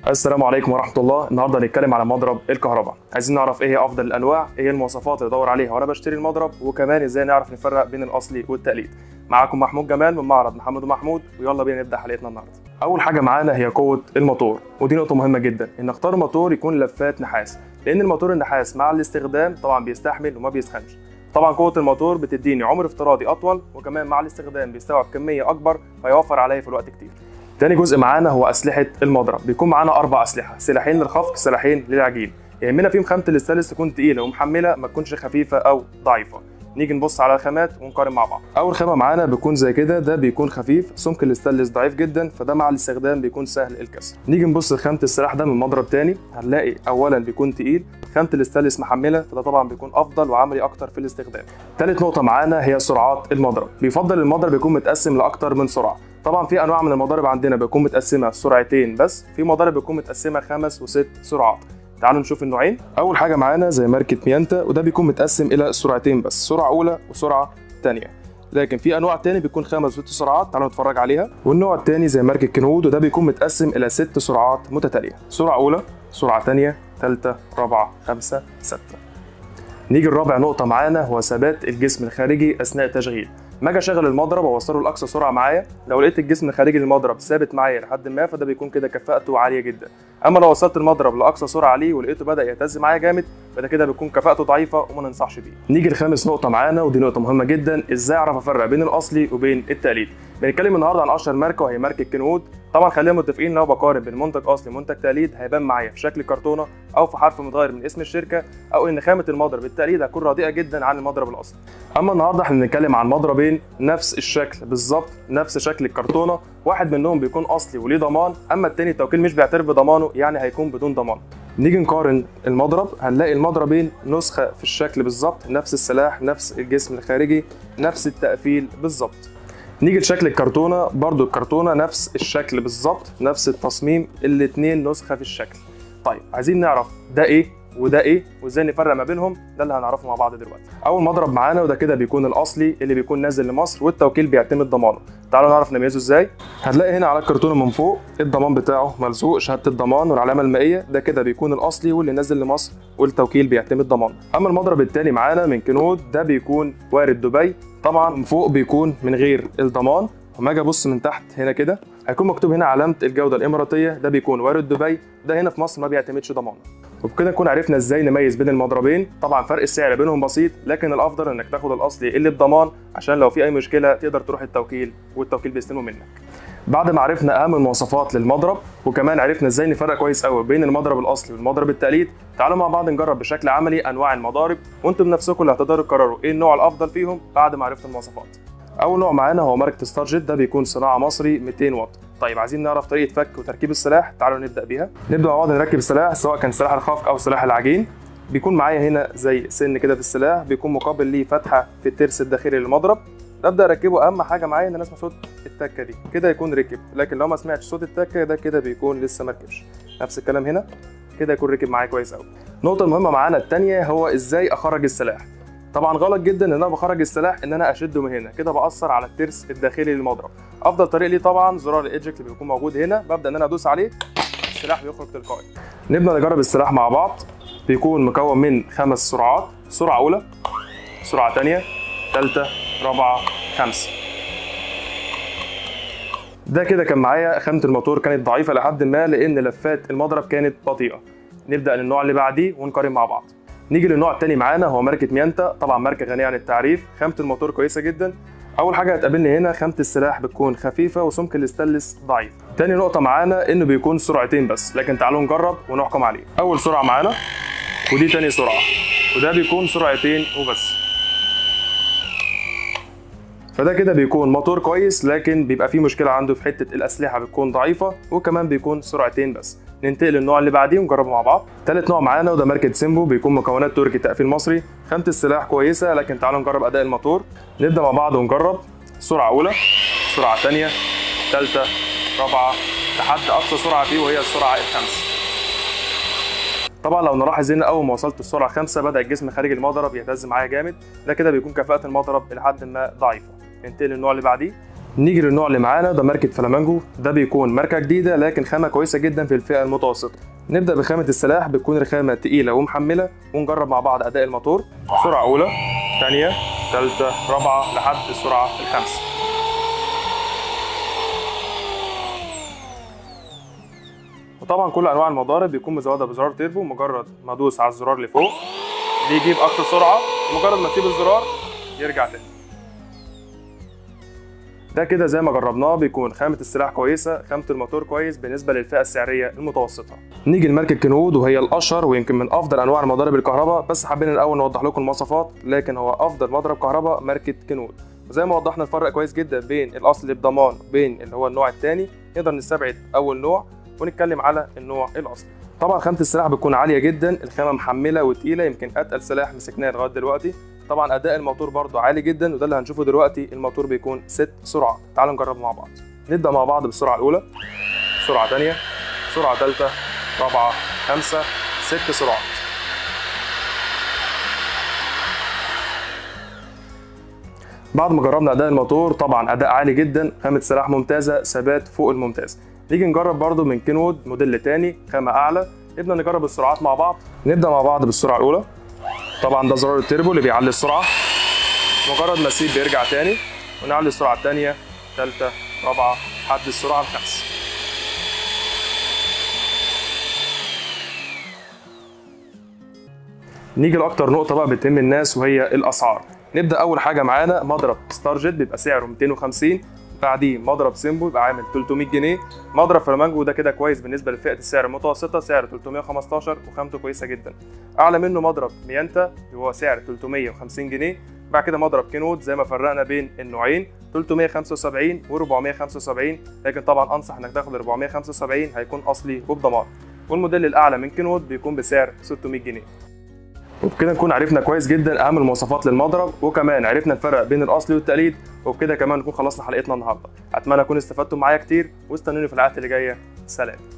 السلام عليكم ورحمه الله النهارده هنتكلم على مضرب الكهرباء عايزين نعرف ايه هي افضل الانواع ايه هي المواصفات اللي ادور عليها وانا بشتري المضرب وكمان ازاي نعرف نفرق بين الاصلي والتقليد معاكم محمود جمال من معرض محمد ومحمود ويلا بينا نبدا حلقتنا النهارده اول حاجه معانا هي قوه الموتور ودي نقطه مهمه جدا ان اختار موتور يكون لفات نحاس لان الموتور النحاس مع الاستخدام طبعا بيستحمل وما بيسخنش طبعا قوه الموتور بتديني عمر افتراضي اطول وكمان مع الاستخدام بيستوعب كميه اكبر فيوفر عليا في الوقت كتير تاني جزء معانا هو اسلحه المضرب بيكون معانا اربع اسلحه سلاحين للخفق سلاحين للعجين يهمنا فيهم خامه الاستانلس تكون تقيله ومحمله ما تكونش خفيفه او ضعيفه نيجي نبص على الخامات ونقارن مع بعض اول خامه معانا بيكون زي كده ده بيكون خفيف سمك الاستانلس ضعيف جدا فده مع الاستخدام بيكون سهل الكسر نيجي نبص لخامه السلاح ده من مضرب تاني هنلاقي اولا بيكون تقيل خامه الاستانلس محمله فده طبعا بيكون افضل وعملي اكتر في الاستخدام تالت نقطه معانا هي سرعات المضرب بيفضل المضرب يكون متقسم لاكتر من سرعه طبعا في انواع من المضارب عندنا بتكون متقسمه سرعتين بس في مضارب بتكون متقسمه خمس وست سرعات تعالوا نشوف النوعين اول حاجه معانا زي ماركه ميانتا وده بيكون متقسم الى سرعتين بس سرعه اولى وسرعه ثانيه لكن في انواع تاني بيكون خمس وست سرعات تعالوا نتفرج عليها والنوع التاني زي ماركه كنوود وده بيكون متقسم الى ست سرعات متتاليه سرعه اولى سرعه ثانيه ثالثه رابعه خمسه سته نيجي الرابع نقطه معانا هو ثبات الجسم الخارجي اثناء التشغيل ما اجي اشغل المضرب واوصله لاقصى سرعه معايا لو لقيت الجسم الخارجي للمضرب ثابت معايا لحد ما فده بيكون كده كفاءته عاليه جدا اما لو وصلت المضرب لاقصى سرعه ليه ولقيته بدا يهتز معايا جامد فده كده بيكون كفاءته ضعيفه وما ننصحش بيه نيجي لخامس نقطه معانا ودي نقطه مهمه جدا ازاي اعرف افرق بين الاصلي وبين التقليد بنتكلم النهارده عن اشهر ماركه وهي ماركه كنوود طبعا خلينا متفقين لو بقارن بين منتج اصلي ومنتج تقليد هيبان معايا في شكل كرتونه او في حرف متغير من اسم الشركه او ان خامه المضرب التقليد هتكون رديئه جدا عن المضرب الاصلي اما النهارده احنا بنتكلم عن مضربين نفس الشكل بالظبط نفس شكل الكرتونه واحد منهم بيكون اصلي وليه ضمان اما التاني التوكيل مش بيعترف بضمانه يعني هيكون بدون ضمان نيجي نقارن المضرب هنلاقي المضربين نسخه في الشكل بالظبط نفس السلاح نفس الجسم الخارجي نفس التقفيل بالظبط نيجي لشكل الكرتونه برضو الكرتونه نفس الشكل بالظبط نفس التصميم الاتنين نسخه في الشكل طيب عايزين نعرف ده ايه وده ايه وازاي نفرق ما بينهم ده اللي هنعرفه مع بعض دلوقتي اول مضرب معانا وده كده بيكون الاصلي اللي بيكون نازل لمصر والتوكيل بيعتمد ضمانه تعالوا نعرف نميزه ازاي هتلاقي هنا على الكرتونه من فوق الضمان بتاعه ملزوق شهاده الضمان والعلامه المائيه ده كده بيكون الاصلي واللي نازل لمصر والتوكيل بيعتمد ضمانه اما المضرب الثاني معانا من كنود ده بيكون وارد دبي طبعا من فوق بيكون من غير الضمان وما اجي ابص من تحت هنا كده هيكون مكتوب هنا علامه الجوده الاماراتيه ده بيكون وارد دبي ده هنا في مصر ما بيعتمدش ضمان وبكده نكون عرفنا ازاي نميز بين المضربين طبعا فرق السعر بينهم بسيط لكن الافضل انك تاخد الاصلي اللي بضمان عشان لو في اي مشكله تقدر تروح التوكيل والتوكيل بيستلمه منك بعد ما عرفنا اهم المواصفات للمضرب وكمان عرفنا ازاي نفرق كويس قوي بين المضرب الاصلي والمضرب التقليد تعالوا مع بعض نجرب بشكل عملي انواع المضارب وانتم بنفسكم اللي هتقدروا تقرروا ايه النوع الافضل فيهم بعد ما عرفتوا المواصفات اول نوع معانا هو ماركه ستارجيت ده بيكون صناعه مصري 200 واط طيب عايزين نعرف طريقه فك وتركيب السلاح تعالوا نبدا بيها نبدا مع بعض نركب السلاح سواء كان سلاح الخفق او سلاح العجين بيكون معايا هنا زي سن كده في السلاح بيكون مقابل ليه فتحه في الترس الداخلي للمضرب ابدا اركبه اهم حاجه معايا ان انا اسمع صوت التكه دي كده يكون ركب لكن لو ما سمعتش صوت التكه ده كده بيكون لسه ما ركبش نفس الكلام هنا كده يكون ركب معايا كويس قوي النقطه المهمه معانا الثانيه هو ازاي اخرج السلاح طبعا غلط جدا ان انا بخرج السلاح ان انا اشده من هنا كده باثر على الترس الداخلي للمضرب افضل طريق ليه طبعا زرار الايجكت اللي بيكون موجود هنا ببدا ان انا ادوس عليه السلاح بيخرج تلقائي نبدا نجرب السلاح مع بعض بيكون مكون من خمس سرعات سرعه اولى سرعه ثانيه ثالثه رابعه خمسه ده كده كان معايا خامه الموتور كانت ضعيفه لحد ما لان لفات المضرب كانت بطيئه نبدا للنوع اللي بعديه ونقارن مع بعض نيجي للنوع الثاني معانا هو ماركه ميانتا طبعا ماركه غنيه عن التعريف خامه الموتور كويسه جدا اول حاجه هتقابلني هنا خامه السلاح بتكون خفيفه وسمك الاستانلس ضعيف تاني نقطه معانا انه بيكون سرعتين بس لكن تعالوا نجرب ونحكم عليه اول سرعه معانا ودي تاني سرعه وده بيكون سرعتين وبس فده كده بيكون موتور كويس لكن بيبقى فيه مشكله عنده في حته الاسلحه بتكون ضعيفه وكمان بيكون سرعتين بس ننتقل للنوع اللي بعديه ونجربه مع بعض تالت نوع معانا وده ماركه سيمبو بيكون مكونات تركي تقفيل مصري خامه السلاح كويسه لكن تعالوا نجرب اداء الموتور نبدا مع بعض ونجرب سرعه اولى سرعه ثانيه ثالثه رابعه لحد اقصى سرعه فيه وهي السرعه الخامسه طبعا لو نلاحظ ان اول ما وصلت السرعه خمسة بدا الجسم خارج المضرب يهتز معايا جامد ده كده بيكون كفاءه المضرب لحد ما ضعيفه ننتقل للنوع اللي بعديه نيجي للنوع اللي معانا ده ماركه فلامانجو ده بيكون ماركه جديده لكن خامه كويسه جدا في الفئه المتوسطه نبدا بخامه السلاح بتكون الخامه تقيله ومحمله ونجرب مع بعض اداء الموتور سرعه اولى ثانيه ثالثه رابعه لحد السرعه الخامسه وطبعا كل انواع المضارب بيكون مزوده بزرار تيربو مجرد ما ادوس على الزرار اللي فوق بيجيب اقصى سرعه مجرد ما اسيب الزرار يرجع تاني ده كده زي ما جربناه بيكون خامة السلاح كويسة خامة الموتور كويس بالنسبة للفئة السعرية المتوسطة نيجي لماركة كنود وهي الأشهر ويمكن من أفضل أنواع المضارب الكهرباء بس حابين الأول نوضح لكم المواصفات لكن هو أفضل مضرب كهرباء ماركة كنود وزي ما وضحنا الفرق كويس جدا بين الأصل بضمان وبين اللي هو النوع الثاني نقدر نستبعد أول نوع ونتكلم على النوع الأصلي طبعا خامة السلاح بتكون عالية جدا الخامة محملة وتقيلة يمكن أتقل سلاح مسكناه لغاية دلوقتي طبعا اداء الموتور برضو عالي جدا وده اللي هنشوفه دلوقتي الموتور بيكون ست سرعات تعالوا نجربه مع بعض نبدا مع بعض بالسرعه الاولى سرعه ثانيه سرعه ثالثه رابعه خمسه ست سرعات بعد ما جربنا اداء الموتور طبعا اداء عالي جدا خامه سلاح ممتازه ثبات فوق الممتاز نيجي نجرب برضو من كينوود موديل تاني خامه اعلى نبدا نجرب السرعات مع بعض نبدا مع بعض بالسرعه الاولى طبعا ده زرار التربو اللي بيعلي السرعه مجرد ما اسيب بيرجع تاني ونعلي السرعه الثانيه ثالثه رابعه لحد السرعه الخامسه نيجي لاكتر نقطه بقى بتهم الناس وهي الاسعار نبدا اول حاجه معانا مضرب ستار جيت بيبقى سعره 250 بعديه مضرب سيمبو يبقى عامل 300 جنيه مضرب فلامانجو ده كده كويس بالنسبه لفئه السعر المتوسطه سعره 315 وخامته كويسه جدا اعلى منه مضرب ميانتا هو سعر 350 جنيه بعد كده مضرب كينود زي ما فرقنا بين النوعين 375 و 475 لكن طبعا انصح انك تاخد 475 هيكون اصلي وبضمان والموديل الاعلى من كينود بيكون بسعر 600 جنيه وبكده نكون عرفنا كويس جدا اهم المواصفات للمضرب وكمان عرفنا الفرق بين الاصلي والتقليد وبكده كمان نكون خلصنا حلقتنا النهارده اتمنى اكون استفدتم معايا كتير واستنوني في الحلقات اللي جايه سلام